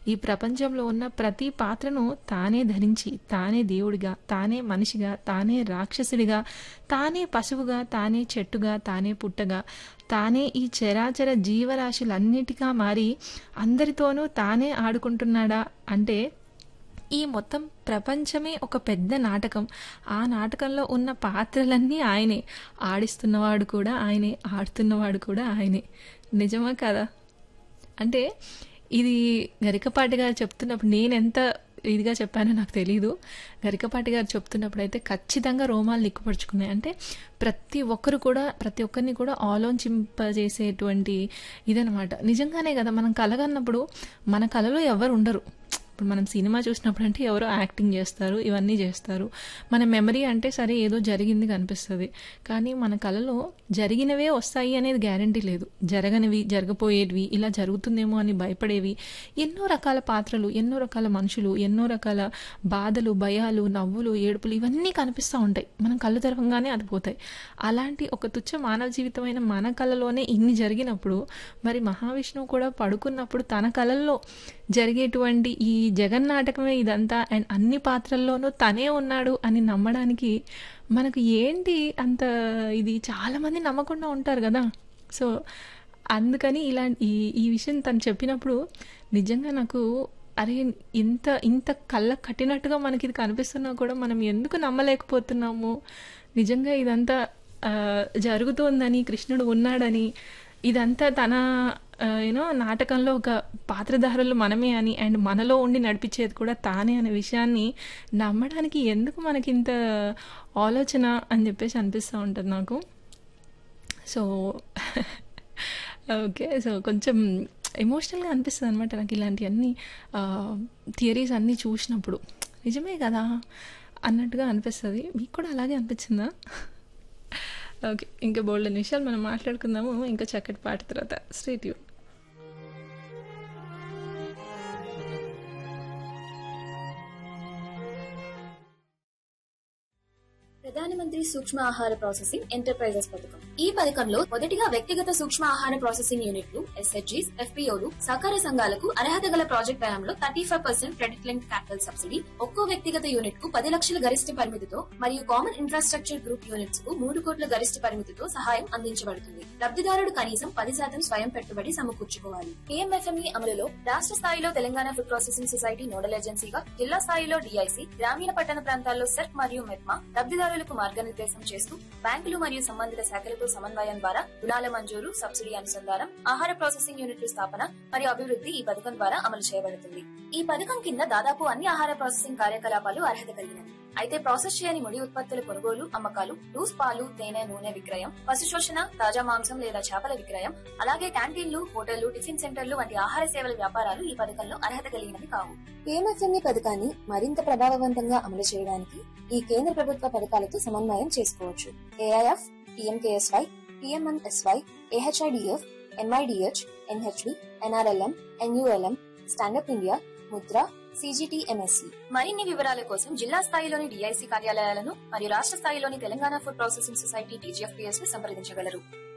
ఈ ప్రపంచంలో ఉన్న ప్రతి పాత్రను తానే ధరించి తానే దేవుడిగా తానే మనిషిగా తానే రాక్షసుడిగా తానే పశువుగా తానే చెట్టుగా తానే పుట్టగా తానే ఈ చరాచర జీవరాశులన్నిటిగా మారి అందరితోనూ తానే ఆడుకుంటున్నాడా అంటే ఈ మొత్తం ప్రపంచమే ఒక పెద్ద నాటకం ఆ నాటకంలో ఉన్న పాత్రలన్నీ ఆయనే ఆడిస్తున్నవాడు కూడా ఆయనే ఆడుతున్నవాడు కూడా ఆయనే నిజమా కదా అంటే ఇది గరికపాటి గారు చెప్తున్నప్పుడు నేను ఎంత ఇదిగా చెప్పానో నాకు తెలియదు గరికపాటి గారు చెప్తున్నప్పుడు అయితే ఖచ్చితంగా రోమాలు నిక్కుపరుచుకున్నాయి అంటే ప్రతి ఒక్కరు కూడా ప్రతి ఒక్కరిని కూడా ఆలోచింపజేసేటువంటి ఇదనమాట నిజంగానే కదా మనం కలగన్నప్పుడు మన కళలో ఎవరు ఉండరు ఇప్పుడు మనం సినిమా చూసినప్పుడు అంటే ఎవరో యాక్టింగ్ చేస్తారు ఇవన్నీ చేస్తారు మన మెమరీ అంటే సరే ఏదో జరిగింది కనిపిస్తుంది కానీ మన కళలో జరిగినవే వస్తాయి అనేది గ్యారంటీ లేదు జరగనివి జరగపోయేవి ఇలా జరుగుతుందేమో అని భయపడేవి ఎన్నో రకాల పాత్రలు ఎన్నో రకాల మనుషులు ఎన్నో రకాల బాధలు భయాలు నవ్వులు ఏడుపులు ఇవన్నీ కనిపిస్తూ ఉంటాయి మనం కళ్ళు తెరవంగానే అది పోతాయి అలాంటి ఒక తుచ్చ మానవ జీవితమైన మన కళలోనే ఇన్ని జరిగినప్పుడు మరి మహావిష్ణువు కూడా పడుకున్నప్పుడు తన కళల్లో జరిగేటువంటి ఈ జగన్నాటకమే ఇదంతా అండ్ అన్ని పాత్రల్లోనూ తనే ఉన్నాడు అని నమ్మడానికి మనకు ఏంటి అంత ఇది చాలామంది నమ్మకుండా ఉంటారు కదా సో అందుకని ఇలాంటి ఈ ఈ విషయం తను చెప్పినప్పుడు నిజంగా నాకు అరే ఇంత ఇంత కళ్ళ కట్టినట్టుగా మనకి ఇది కనిపిస్తున్నా కూడా మనం ఎందుకు నమ్మలేకపోతున్నాము నిజంగా ఇదంతా ఆ, జరుగుతోందని కృష్ణుడు ఉన్నాడని ఇదంతా తన యూనో నాటకంలో ఒక పాత్రధారులు మనమే అని అండ్ మనలో ఉండి నడిపించేది కూడా తానే అనే విషయాన్ని నమ్మడానికి ఎందుకు మనకి ఇంత ఆలోచన అని చెప్పేసి అనిపిస్తూ ఉంటుంది నాకు సో ఓకే సో కొంచెం ఎమోషనల్గా అనిపిస్తుంది అనమాట నాకు ఇలాంటివన్నీ థియరీస్ అన్నీ చూసినప్పుడు నిజమే కదా అన్నట్టుగా అనిపిస్తుంది మీకు కూడా అలాగే అనిపించిందా ఓకే ఇంకా బోల్డ్ నిమిషాలు మనం మాట్లాడుకుందాము ఇంకా చక్కటి పాట తర్వాత స్ట్రీట్ యూ ప్రధానమంత్రి సూక్ష్మ ఆహార ప్రాసెసింగ్ ఎంటర్ప్రైజెస్ పథకం ఈ పథకంలో మొదటిగా వ్యక్తిగత సూక్ష్మ ఆహార ప్రాసెసింగ్ యూనిట్లు ఎస్హెచ్జీస్ ఎఫ్పీఓలు సహకార సంఘాలకు అర్హత గల ప్రాజెక్ట్ వ్యయంలో thirty five percent credit link capital subsidy ఒక్కో వ్యక్తిగత యూనిట్ కు పది లక్షల గరిష్ట పరిమితితో మరియు కామన్ ఇన్ఫ్రాస్ట్రక్చర్ గ్రూప్ యూనిట్స్ కు మూడు కోట్ల గరిష్ట పరిమితితో సహాయం అందించబడుతుంది లబ్ధిదారుడు కనీసం పది శాతం స్వయం పెట్టుబడి సమకూర్చుకోవాలి పిఎంఎఫ్ఎంఈ అమలులో రాష్ట్ర స్థాయిలో Telangana food processing society nodal ఏజెన్సీగా జిల్లా స్థాయిలో డిఐసి గ్రామీణ పట్టణ ప్రాంతాల్లో సెర్క్ మరియు మెప్మా లబ్ధిదారులకు మార్గనిర్దేశం చేస్తూ బ్యాంకులు మరియు సంబంధిత శాఖలతో సమన్వయం ద్వారా రుణాల మంజూరు సబ్సిడీ అనుసంధానం ఆహార ప్రాసెసింగ్ యూనిట్ల స్థాపన మరియు అభివృద్ధి ఈ పథకం ద్వారా అమలు చేయబడుతుంది ఈ పథకం కింద దాదాపు అన్ని ఆహార ప్రాసెసింగ్ కార్యకలాపాలు అర్హత కలిగినవి అయితే ప్రాసెస్ చేయని ముడి ఉత్పత్తుల కొనుగోలు అమ్మకాలు లూస్ పాలు తేనె నూనె విక్రయం పశు శోషణ తాజా మాంసం లేదా చేపల విక్రయం అలాగే క్యాంటీన్లు హోటళ్లు టిఫిన్ సెంటర్లు వంటి ఆహార సేవల వ్యాపారాలు ఈ పథకంలో అర్హత కలిగినవి కావు పిఎంఎఫ్ఎంఈ పథకాన్ని మరింత ప్రభావవంతంగా అమలు చేయడానికి ఈ కేంద్ర ప్రభుత్వ పథకాలతో సమన్వయం చేసుకోవచ్చు AIF PMKSY PMMSY AHIDF MIDH NHB NRLM NULM stand up India Mudra CGTMSC మరిన్ని వివరాల కోసం జిల్లా స్థాయిలోని డిఐసి కార్యాలయాలను మరియు రాష్ట్ర స్థాయిలోని Telangana food processing society TGFPS ను సంప్రదించగలరు